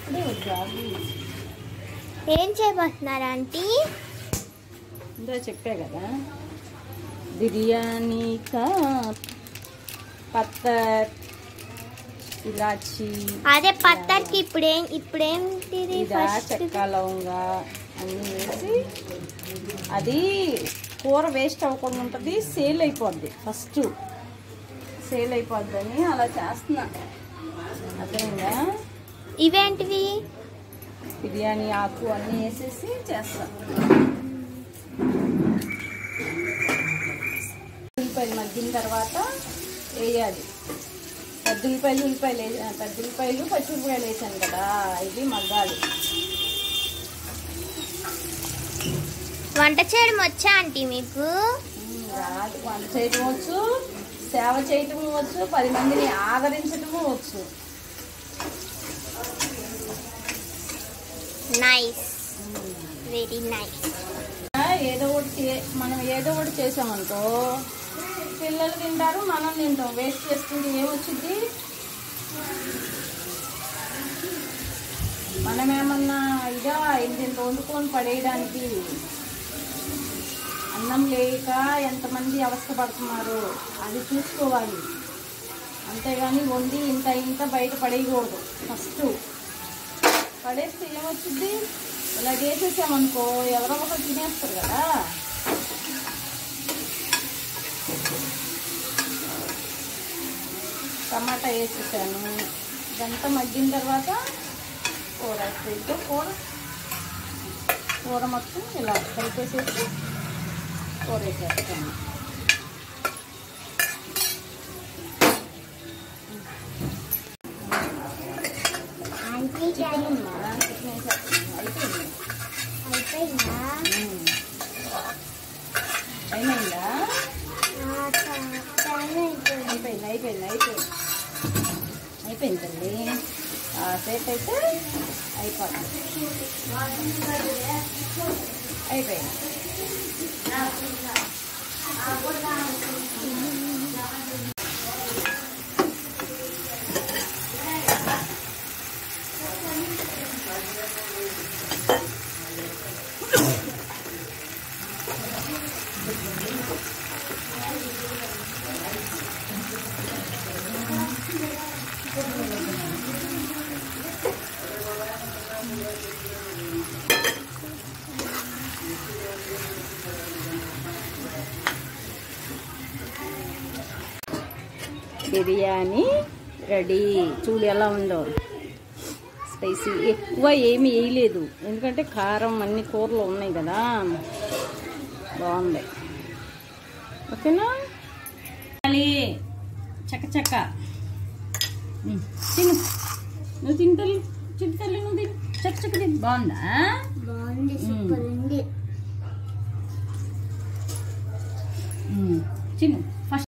ఇప్పుడే వద్దా ఏం చేయబోతున్నారు ఆంటీ ఇందా చెప్పా కదా బిర్యానీ కా పత్తర్ ఇలాచి అదే పత్తర్కి ఇప్పుడేం ఇప్పుడేంటిది ఇదా ఫస్ట్ చెక్క లవంగా అన్నీ వేసి అది కూర వేస్ట్ అవ్వకుండా ఉంటుంది సేల్ అయిపోద్ది ఫస్ట్ సేల్ అయిపోద్దని అలా చేస్తున్నా అర్థమైందా ఇవేంటివి బిర్యానీ ఆకు అన్నీ వేసేసి చేస్తా ఉల్లిపాయలు మగ్గిన తర్వాత వేయాలి పెద్ద ఉల్లిపాయలు ఉల్లిపాయలు వే- పెద్ద ఉల్లిపాయలు పచ్చిమిరపకాయలు వేసాను కదా ఇది మగ్గాలి వంట చేయడం వచ్చా ఆంటీ మీకు ఉమ్, రాదు వంట చేయటం వచ్చు సేవ చేయటం వచ్చు పది మందిని ఆదరించటము వచ్చు నైస్ వెరీ నైస్ ఏదో ఒకటి చే- మనం ఏదో ఒకటి చేసామనుకో పిల్లలు తింటారు మనం తింటాం వేస్ట్ చేసుకుంటే ఏమొచ్చింది మనం ఏమన్నా ఇదా ఇంత ఇంత వండుకొని పడేయడానికి అన్నం లేక ఎంతమంది అవస్థ పడుతున్నారు అది చూసుకోవాలి అంతేగాని వండి ఇంత ఇంత బయట పడేయకూడదు ఫస్ట్ పడేస్తే ఏమొచ్చింది ఇలా చేసేసామనుకో ఎవరో ఒకరు తినేస్తారు కదా టమాటా వేసేసాను ఇదంతా మగ్గిన తర్వాత కూర వేస్తే కూర కూర మొత్తం ఇలా కలిపేసేసి కూర వేసేస్తాను ఆంటీ చికెన్ ఉందా చికెన్ వేసేస్తాను అయిపోయింది అయిపోయిందా ఉమ్. అయిపోయిందా అయిపోయింది అయిపోయింది అయిపోయింది అయిపోయింది తల్లి సేపు అయితే అయిపోతుంది అయిపోయింది బిర్యానీ రెడీ చూడు ఎలా ఉందో స్పైసీ ఎక్కువ ఏమి వేయలేదు ఎందుకంటే కారం అన్ని కూరలు ఉన్నాయి కదా బాగుంది ఓకేనా తినాలి. చక్క చక్క ఉమ్, తిను నువ్వు తింటల్లి తింటల్లి నువ్వు తిను చక్క చక్క తిను బాగుందా బాగుంది సూపర్ ఉంది ఉమ్, తిను